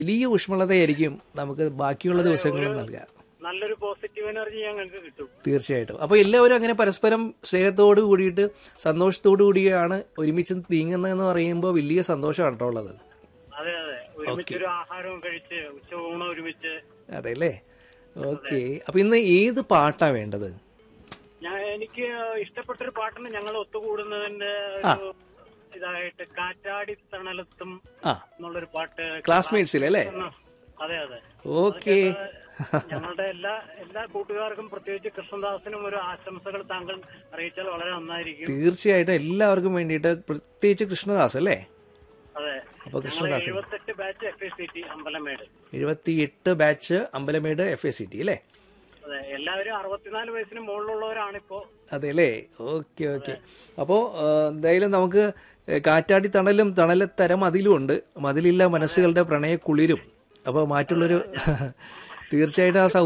വലിയ ഊഷ്മളതയായിരിക്കും നമുക്ക് ബാക്കിയുള്ള ദിവസങ്ങളും നൽകുക നല്ലൊരു പോസിറ്റീവ് എനർജി ഞങ്ങൾക്ക് കിട്ടും തീർച്ചയായിട്ടും അപ്പോൾ എല്ലാവരും അങ്ങനെ പരസ്പരം സ്നേഹത്തോട് കൂടിയിട്ട് സന്തോഷത്തോടു കൂടിയാണ് ഒരുമിച്ച് നീങ്ങുന്നതെന്ന് പറയുമ്പോൾ വലിയ സന്തോഷമാണ് കേട്ടോ ഉള്ളത് അതെ അതെ ഒരുമിച്ച് ഒരു ആഹാരവും കഴിച്ച് ഉച്ചഊണം ഒരുമിച്ച് അതെ അല്ലേ ഓക്കെ അപ്പൊ ഇന്ന് ഏത് പാട്ടാ വേണ്ടത് ഞാൻ എനിക്ക് ഇഷ്ടപ്പെട്ടൊരു പാട്ടുണ്ട് ഞങ്ങൾ ഒത്തുകൂടുന്നതിന്റെ ഒരു ഇതായിട്ട് കാറ്റാടി തണലത്തും ആ എന്നുള്ളൊരു പാട്ട് ക്ലാസ്മേറ്റ്സിൽ അല്ലേ അതെ അതെ ഓക്കെ ഞങ്ങളുടെ എല്ലാ എല്ലാ കൂട്ടുകാർക്കും പ്രത്യേകിച്ച് കൃഷ്ണദാസിനും ഒരു ആശംസകൾ താങ്കൾ അറിയിച്ചാൽ വളരെ നന്നായിരിക്കും തീർച്ചയായിട്ടും എല്ലാവർക്കും വേണ്ടിയിട്ട് പ്രത്യേകിച്ച് കൃഷ്ണദാസ് അല്ലേ അതെ അപ്പൊ ഞങ്ങൾ കൃഷ്ണദാസ് എഴുപത്തെട്ട് batch F A C T Ambalamedu എഴുപത്തി എട്ട് batch Ambalamedu F A C T അല്ലേ അതെ എല്ലാവരും അറുപത്തിനാല് വയസ്സിന് മുകളിലുള്ളവരാണിപ്പോ അതെ അല്ലേ ഓക്കെ ഓക്കെ അപ്പോൾ എന്തായാലും നമുക്ക് കാറ്റാടി തണലും തണലത്തര മതിലും ഉണ്ട് മതിലില്ല മനസ്സുകളുടെ പ്രണയ കുളിരും അപ്പോൾ മറ്റുള്ളൊരു തീർച്ചയായിട്ടും ആ സൗ